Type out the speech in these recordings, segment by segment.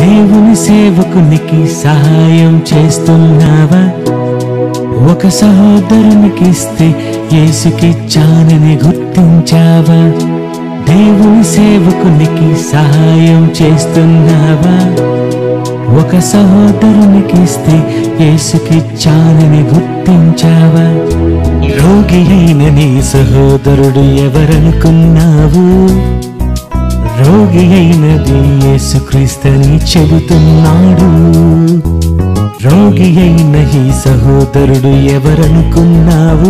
దేవుని సేవకునికి సహాయం చేస్తున్నావా ఒక సహోదరునికి ఇస్తే యేసుకిచ్చానని గుర్తించావా దేవుని సేవకునికి సహాయం చేస్తున్నావా ఒక సహోదరునికి ఇస్తే యేసుకిచ్చానని గుర్తించావా రోగి అయిన నీ సహోదరుడు ఎవరనుకున్నావు రోగి అయినది యేసుక్రీస్తని చెబుతున్నాడు రోగి అయిన ఈ సహోదరుడు ఎవరనుకున్నావు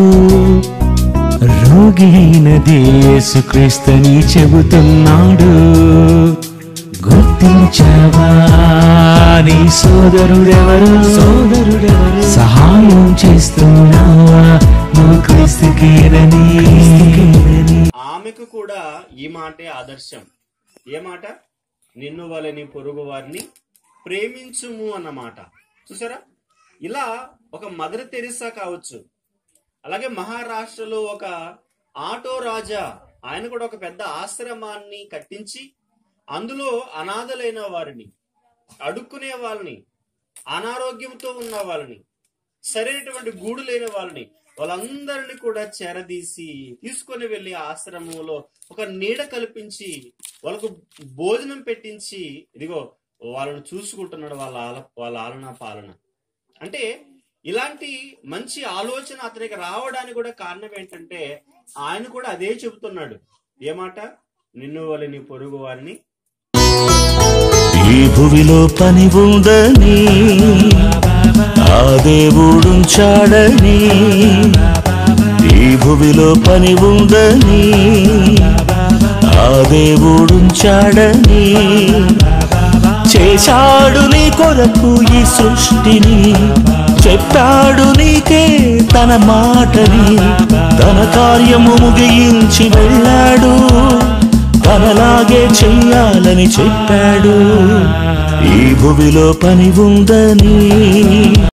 రోగి అయినది యేసుక్రీస్తని చెబుతున్నాడు గుర్తించావా నీ సోదరుడెవరు సోదరుడెవరు సహాయం చేస్తున్నావా నువ్వు క్రీస్తుకేనని క్రీస్తుకేనని ఆమెకు కూడా ఈ మాటే ఆదర్శం ఏ మాట నిన్ను వలని పొరుగు వారిని ప్రేమించుము అన్నమాట చూసారా ఇలా ఒక మదర్ తెరిసా కావచ్చు అలాగే మహారాష్ట్రలో ఒక ఆటో రాజా ఆయన కూడా ఒక పెద్ద ఆశ్రమాన్ని కట్టించి అందులో అనాథలైన వారిని అడుక్కునే వాళ్ళని అనారోగ్యంతో ఉన్న వాళ్ళని సరైనటువంటి గూడు లేని వాళ్ళని వాళ్ళందరినీ కూడా చేరదీసి తీసుకొని వెళ్ళి ఆశ్రమంలో ఒక నీడ కల్పించి వాళ్ళకు భోజనం పెట్టించి ఇదిగో వాళ్ళని చూసుకుంటున్నాడు వాళ్ళ ఆల వాళ్ళ ఆలన పాలన అంటే ఇలాంటి మంచి ఆలోచన అతనికి రావడానికి కూడా కారణం ఏంటంటే ఆయన కూడా అదే చెబుతున్నాడు ఏమాట నిన్ను వాళ్ళని పొరుగు వారిని ఈ భువిలో పని ఉందని ఆ దేవుడుంచాడని ఈ భువిలో పని ఉందని ఆ దేవుడుంచాడని చేశాడు నీ కొరకు ఈ సృష్టిని చెప్పాడు నీకే తన మాటని తన కార్యము ముగించి వెళ్ళాడు తనలాగే చెయ్యాలని చెప్పాడు ఈ భువిలో పని ఉందని